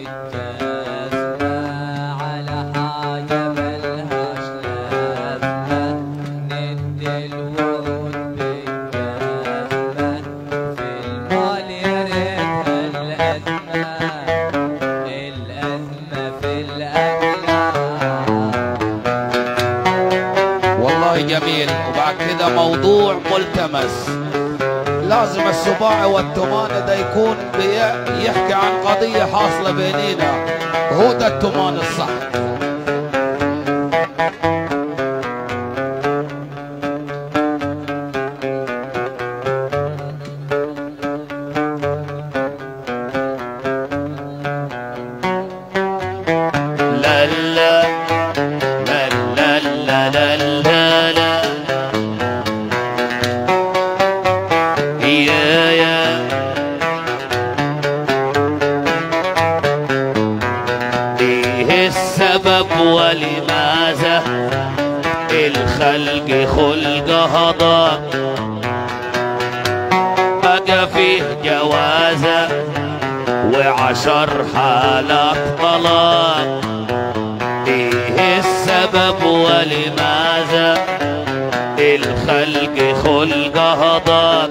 بالجزمة على حاجة ملهاش لازمة ندي الوعود بالجزمة في المال يا ريتها الأزمة الأزمة في الأكلة والله جميل وبعد كده موضوع ملتمس لازم السباع والتمان ده يكون بي- يحكي عن قضية حاصلة بينينا هو ده التمان الصح لا لا لا لا لا لا لا لا يا يا ايه السبب ولماذا الخلق خلق هضا بقى فيه جوازة وعشر حالات طلاق ايه السبب ولماذا الخلق خلق هضاق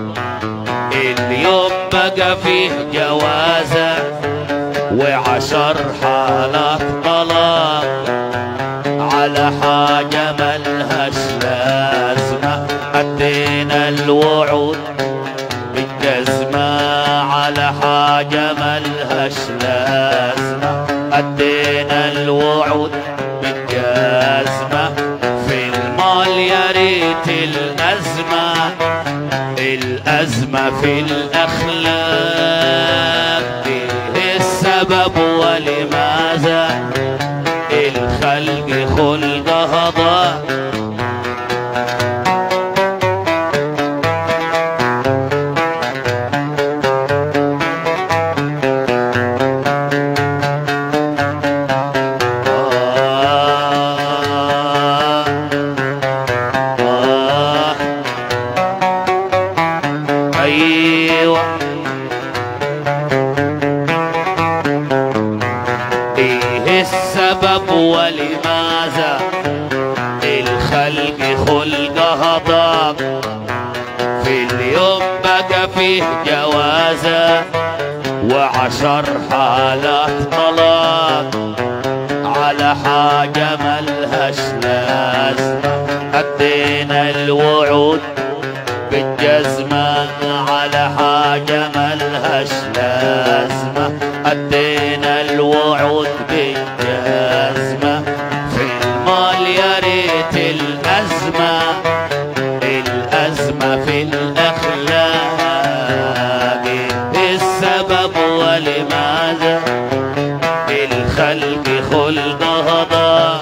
اليوم بقى فيه جوازة وعشر حالات طلاق على حاجة ملهاش لازمة أدينا الوعود بالجزمة على حاجة ملهاش لازمة أدينا الوعود بالجزمة في المال يا ريت الأزمة الأزمة في الأخلاق إيه السبب ولماذا الخلق خلق هضا آه أيوة إيه السبب ولماذا الخلق خلق هضاق في اليوم بقى فيه جوازة وعشر حالات طلاق على حاجة ملهاش لازمة أدينا الوعود بالجزمة على حاجة ملهاش لازمة أدينا الوعود بالجزمة في المال يا ريت الأزمة الأزمة في الأخلاق السبب ولماذا الخلق خلق هضا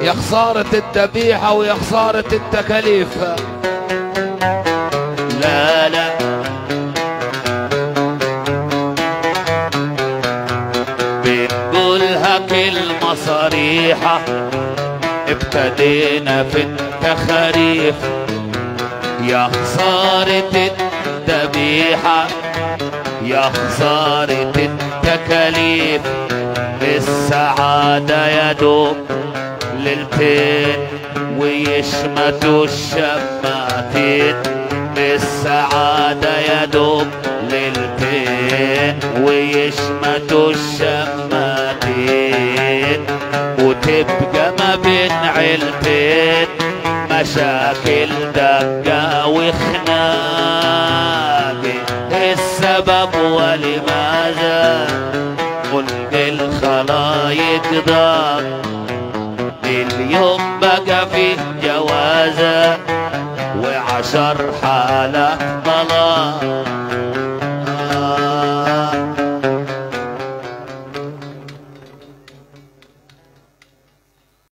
يا خسارة الذبيحة ويا خسارة التكاليف لا لا بنقولها كلمة صريحة ابتدينا في التخاريف يا خسارة الذبيحة يا خسارة التكاليف السعادة يا دوب ليلتين ويشمتوا الشماتين السعادة يا دوب ليلتين ويشمتوا الشماتين وتبقى ما بين عيلتين مشاكل دقة وخناق السبب ولماذا خلق الخلايق ضاق اليوم بقى في جوازة وعشر حالات طلاق